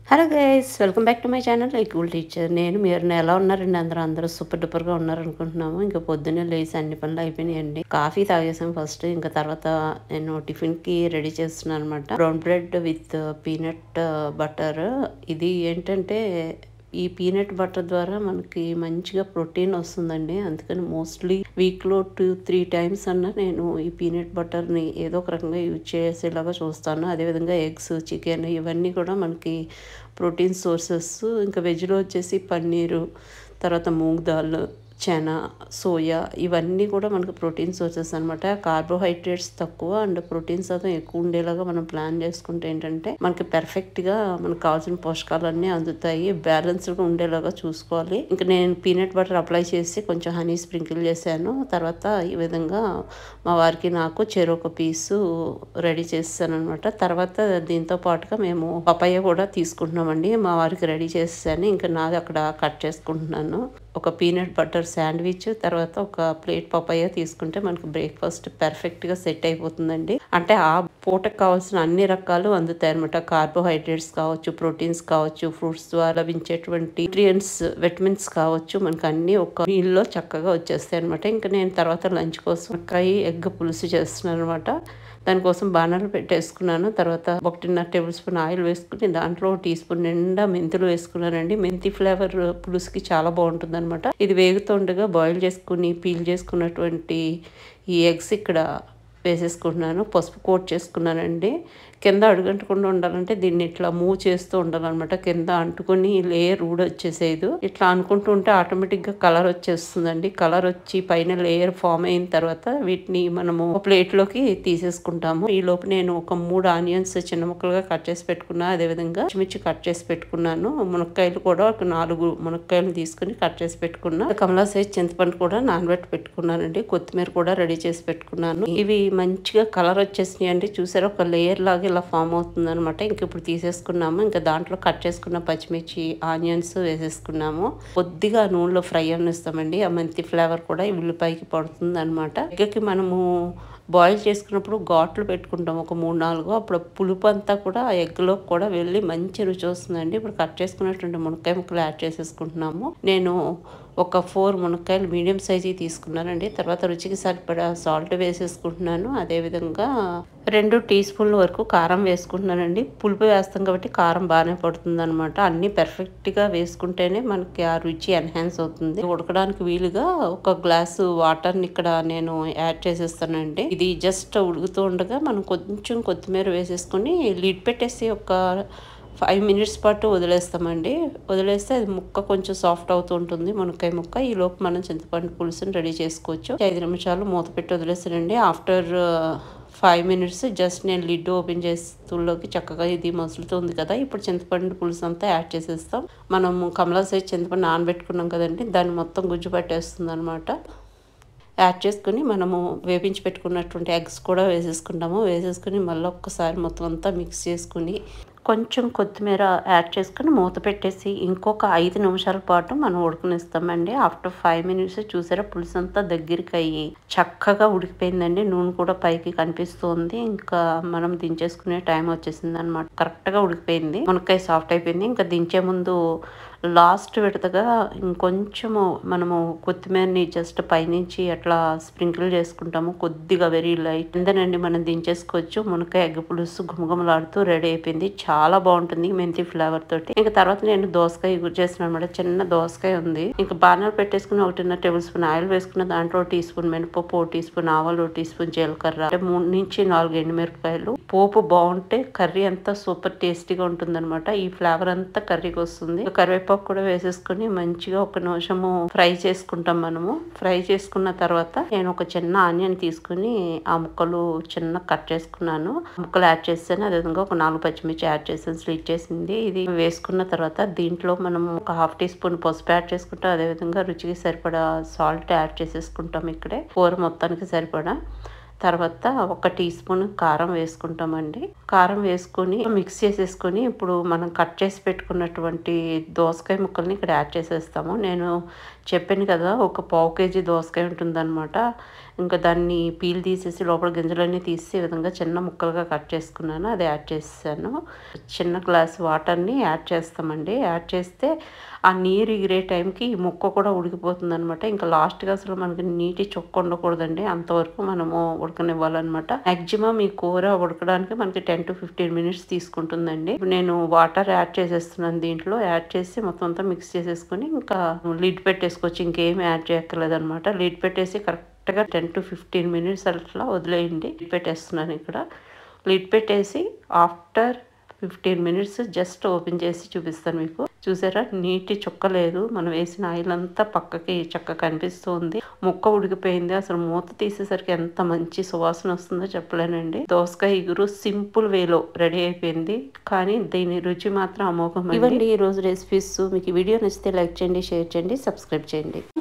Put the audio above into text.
hello guys welcome back to my channel like cool teacher నేను మీరు ఎలా ఉన్నారండి అందరూ అందరూ సూపర్ డూపర్గా ఉన్నారు అనుకుంటున్నాము ఇంకా పొద్దున్నే లేచి అన్ని పనులు అయిపోయినాయండి కాఫీ తాగేసాం ఫస్ట్ ఇంకా తర్వాత నేను టిఫిన్కి రెడీ చేస్తున్నాను అనమాట brown bread with peanut butter ఇది ఏంటంటే ఈ పీనట్ బటర్ ద్వారా మనకి మంచిగా ప్రోటీన్ వస్తుందండి అందుకని మోస్ట్లీ వీక్లో టూ త్రీ టైమ్స్ అన్నా నేను ఈ పీనట్ బటర్ని ఏదో ఒక రకంగా యూజ్ చేసేలాగా చూస్తాను అదేవిధంగా ఎగ్స్ చికెన్ ఇవన్నీ కూడా మనకి ప్రోటీన్ సోర్సెస్ ఇంకా వెజ్లో వచ్చేసి పన్నీరు తర్వాత మూంగ్ దాల్ చనా సోయా ఇవన్నీ కూడా మనకు ప్రోటీన్ సోర్సెస్ అనమాట కార్బోహైడ్రేట్స్ తక్కువ అండ్ ప్రోటీన్ శాతం ఎక్కువ ఉండేలాగా మనం ప్లాన్ చేసుకుంటే ఏంటంటే మనకి పర్ఫెక్ట్గా మనకు కావాల్సిన పోషకాలన్నీ అందుతాయి బ్యాలెన్స్డ్గా ఉండేలాగా చూసుకోవాలి ఇంకా నేను పీనట్ బటర్ అప్లై చేసి కొంచెం హనీ స్ప్రింకిల్ చేశాను తర్వాత ఈ విధంగా మా వారికి నాకు చెరొక పీసు రెడీ చేస్తాను అనమాట తర్వాత దీంతో పాటుగా మేము పపాయ కూడా తీసుకుంటున్నామండి మా వారికి రెడీ చేసాను ఇంకా నాది అక్కడ కట్ చేసుకుంటున్నాను ఒక పీనట్ బటర్ శాండ్విచ్ తర్వాత ఒక ప్లేట్ పపాయ తీసుకుంటే మనకు బ్రేక్ఫాస్ట్ పర్ఫెక్ట్గా సెట్ అయిపోతుందండి అంటే ఆ పూటకు కావాల్సిన అన్ని రకాలు అందుతాయి అనమాట కార్బోహైడ్రేట్స్ కావచ్చు ప్రోటీన్స్ కావచ్చు ఫ్రూట్స్ ద్వారా లభించేటువంటి న్యూట్రియంట్స్ విటమిన్స్ కావచ్చు మనకు అన్ని ఒక మీల్లో చక్కగా వచ్చేస్తాయి అనమాట ఇంకా నేను తర్వాత లంచ్ కోసం కై ఎగ్ పులుసు చేస్తున్నాను అనమాట దానికోసం బాణాలు పెట్టేసుకున్నాను తర్వాత ఒకటిన్నర టేబుల్ స్పూన్ ఆయిల్ వేసుకుని దాంట్లో టీ స్పూన్ నిండా మెంతులు వేసుకున్నానండి మెంతి ఫ్లేవర్ పులుసుకి చాలా బాగుంటుంది అనమాట ఇది వేగుతుండగా బాయిల్ చేసుకుని పీల్ చేసుకున్నటువంటి ఈ ఎగ్స్ ఇక్కడ వేసేసుకుంటున్నాను పసుపు కోట్ చేసుకున్నానండి కింద అడుగంటకుండా ఉండాలంటే దీన్ని ఇట్లా మూవ్ చేస్తూ ఉండాలన్నమాట కింద అంటుకొని లేయర్ ఊడ వచ్చేసేది ఇట్లా అనుకుంటూ ఉంటే ఆటోమేటిక్గా కలర్ వచ్చేస్తుందండి కలర్ వచ్చి పైన లేయర్ ఫామ్ అయిన తర్వాత వీటిని మనము ప్లేట్లోకి తీసేసుకుంటాము ఈ లోపు నేను ఒక మూడు ఆనియన్స్ చిన్న ముక్కలుగా కట్ చేసి పెట్టుకున్నా అదేవిధంగా పచ్చిమిర్చి కట్ చేసి పెట్టుకున్నాను మునక్కాయలు కూడా ఒక నాలుగు మునక్కాయలు తీసుకుని కట్ చేసి పెట్టుకున్నా కమలా సైజ్ చింతపండు కూడా నానబెట్టి పెట్టుకున్నానండి కొత్తిమీర కూడా రెడీ చేసి పెట్టుకున్నాను ఇవి మంచిగా కలర్ వచ్చేసినాయి అండి చూసారా ఒక లేయర్ లాగా ఇలా ఫామ్ అవుతుంది అనమాట ఇంక ఇప్పుడు తీసేసుకున్నాము ఇంకా దాంట్లో కట్ చేసుకున్న పచ్చిమిర్చి ఆనియన్స్ వేసేసుకున్నాము కొద్దిగా నూనెలో ఫ్రై అనిస్తామండి ఆ మెంతి ఫ్లేవర్ కూడా ఈ ఉల్లిపాయకి పడుతుంది అనమాట ఎగ్గకి మనము బాయిల్ చేసుకున్నప్పుడు ఘాట్లు పెట్టుకుంటాం ఒక మూడు నాలుగు అప్పుడు పులుపు అంతా కూడా ఆ ఎగ్లో కూడా వెళ్ళి మంచి రుచి వస్తుందండి ఇప్పుడు కట్ చేసుకున్నటువంటి మునక్కాయ ముక్కలు యాడ్ చేసేసుకుంటున్నాము నేను ఒక ఫోర్ మునక్కాయలు మీడియం సైజీ తీసుకున్నానండి తర్వాత రుచికి సరిపడా సాల్ట్ వేసేసుకుంటున్నాను అదేవిధంగా రెండు టీ స్పూన్ల వరకు కారం వేసుకుంటున్నానండి పులుపు వేస్తాం కాబట్టి కారం బాగానే పడుతుంది అనమాట అన్నీ పర్ఫెక్ట్గా వేసుకుంటేనే మనకి ఆ రుచి ఎన్హాన్స్ అవుతుంది ఉడకడానికి వీలుగా ఒక గ్లాసు వాటర్ని ఇక్కడ నేను యాడ్ చేసేస్తానండి ఇది జస్ట్ ఉడుకుతూ ఉండగా మనం కొంచెం కొత్తిమీర వేసేసుకొని లిడ్ పెట్టేసి ఒక ఫైవ్ మినిట్స్ పాటు వదిలేస్తామండి వదిలేస్తే అది ముక్క కొంచెం సాఫ్ట్ అవుతూ ఉంటుంది మునక్కాయ ముక్క ఈ లోపు మనం చింతపండు పులుసుని రెడీ చేసుకోవచ్చు ఐదు నిమిషాలు మూత పెట్టి వదిలేస్తానండి ఆఫ్టర్ ఫైవ్ మినిట్స్ జస్ట్ నేను లిడ్ ఓపెన్ చేస్తుల్లోకి చక్కగా ఇది మసులుతుంది కదా ఇప్పుడు చింతపండు పులుసు అంతా యాడ్ చేసేస్తాం మనము కమలా సైజ్ చింతపండు నానబెట్టుకున్నాం కదండి దాన్ని మొత్తం గుజ్జు పట్టేస్తుంది అనమాట యాడ్ చేసుకుని మనము వేపించి పెట్టుకున్నటువంటి ఎగ్స్ కూడా వేసేసుకుంటాము వేసేసుకుని మళ్ళీ ఒక్కసారి మొత్తం అంతా మిక్స్ చేసుకుని కొంచెం కొత్తిమీర యాడ్ చేసుకుని మూత పెట్టేసి ఇంకొక ఐదు నిమిషాల పాటు మనం ఉడకనిస్తామండి ఆఫ్టర్ ఫైవ్ మినిట్స్ చూసారా పులుసు అంతా దగ్గరికి అయ్యి చక్కగా ఉడికిపోయిందండి నూనె కూడా పైకి కనిపిస్తుంది ఇంకా మనం దించేసుకునే టైం వచ్చేసింది అనమాట కరెక్ట్గా ఉడికిపోయింది మునక్కాయ సాఫ్ట్ అయిపోయింది ఇంకా దించే ముందు లాస్ట్ విడతగా ఇంకొంచెము మనము కొత్తిమీరని జస్ట్ పైనుంచి అట్లా స్ప్రింకిల్ చేసుకుంటాము కొద్దిగా వెరీ లైట్ ఎందనండి మనం దించేసుకోవచ్చు మునక్కాయ ఎగ్గ పులుసు గుమగుమలాడుతూ రెడీ అయిపోయింది చాలా బాగుంటుంది మెంతి ఫ్లేవర్ తోటి ఇంకా తర్వాత నేను దోసకాయ యూజ్ చేసిన అనమాట చిన్న దోసకాయ ఉంది ఇంకా బాణాలు పెట్టేసుకుని ఒకటిన్నర టేబుల్ స్పూన్ ఆయిల్ వేసుకున్న దాంట్లో టీ స్పూన్ మినపప్పు టీ స్పూన్ ఆవాలు టీ స్పూన్ జీలకర్ర అంటే మూడు నుంచి నాలుగు ఎండుమిరపకాయలు పోపు బాగుంటే కర్రీ అంతా సూపర్ టేస్టీగా ఉంటుంది అనమాట ఈ ఫ్లేవర్ అంతా కర్రీకి వస్తుంది కరివేపాకు కూడా వేసేసుకుని మంచిగా ఒక నిమిషము ఫ్రై చేసుకుంటాం మనము ఫ్రై చేసుకున్న తర్వాత నేను ఒక చిన్న ఆనియన్ తీసుకుని ఆ ముక్కలు చిన్న కట్ చేసుకున్నాను ముక్కలు యాడ్ చేస్తాను అదేవిధంగా ఒక నాలుగు పచ్చిమిర్చి యాడ్ చేసాను స్లీట్ చేసింది ఇది వేసుకున్న తర్వాత దీంట్లో మనం ఒక హాఫ్ టీ స్పూన్ పసుపు యాడ్ చేసుకుంటాం అదేవిధంగా రుచికి సరిపడా సాల్ట్ యాడ్ చేసేసుకుంటాం ఇక్కడే కూర మొత్తానికి సరిపడా తర్వాత ఒక టీ స్పూన్ కారం వేసుకుంటామండి కారం వేసుకొని మిక్స్ చేసేసుకొని ఇప్పుడు మనం కట్ చేసి పెట్టుకున్నటువంటి దోసకాయ ముక్కల్ని ఇక్కడ యాడ్ చేసేస్తాము నేను చెప్పాను కదా ఒక పావు కేజీ దోసకాయ ఉంటుందన్నమాట ఇంకా దాన్ని పీల్ తీసేసి లోపల గింజలన్నీ తీసి ఈ విధంగా చిన్న ముక్కలుగా కట్ చేసుకున్నాను అది యాడ్ చేసాను చిన్న గ్లాస్ వాటర్ని యాడ్ చేస్తామండి యాడ్ చేస్తే ఆ నీరు ఎగిరే టైంకి ఈ ముక్క కూడా ఉడికిపోతుంది అనమాట ఇంకా లాస్ట్గా అసలు మనకి నీటి చొక్క ఉండకూడదండి అంతవరకు మనము ఉడకనివ్వాలన్నమాట మ్యాక్సిమం ఈ కూర ఉడకడానికి మనకి టెన్ టు ఫిఫ్టీన్ మినిట్స్ తీసుకుంటుందండి ఇప్పుడు నేను వాటర్ యాడ్ చేసేస్తున్నాను దీంట్లో యాడ్ చేసి మొత్తం అంతా మిక్స్ చేసేసుకొని ఇంకా లిడ్ పెట్టేసుకోవచ్చు ఇంకేం యాడ్ చేయక్కర్లేదు అనమాట లిడ్ పెట్టేసి కరెక్ట్గా టెన్ టు ఫిఫ్టీన్ మినిట్స్ అట్లా వదిలేయండి లిడ్ పెట్టేస్తున్నాను ఇక్కడ లిడ్ పెట్టేసి after fifteen minutes just open చేసి చూపిస్తాను మీకు చూసారా నీటి చుక్క లేదు మనం వేసిన ఆయిల్ అంతా పక్కకి చక్కగా కనిపిస్తుంది ముక్క ఉడికిపోయింది అసలు మూత తీసేసరికి ఎంత మంచి సువాసన వస్తుందో చెప్పలేనండి దోసకాయ ఇగురు సింపుల్ వేలో రెడీ అయిపోయింది కానీ దీని రుచి మాత్రం అమోఘం ఇవ్వండి ఈ రోజు రెసిపీస్ మీకు ఈ వీడియో నచ్చితే లైక్ చేయండి షేర్ చేయండి సబ్స్క్రైబ్ చేయండి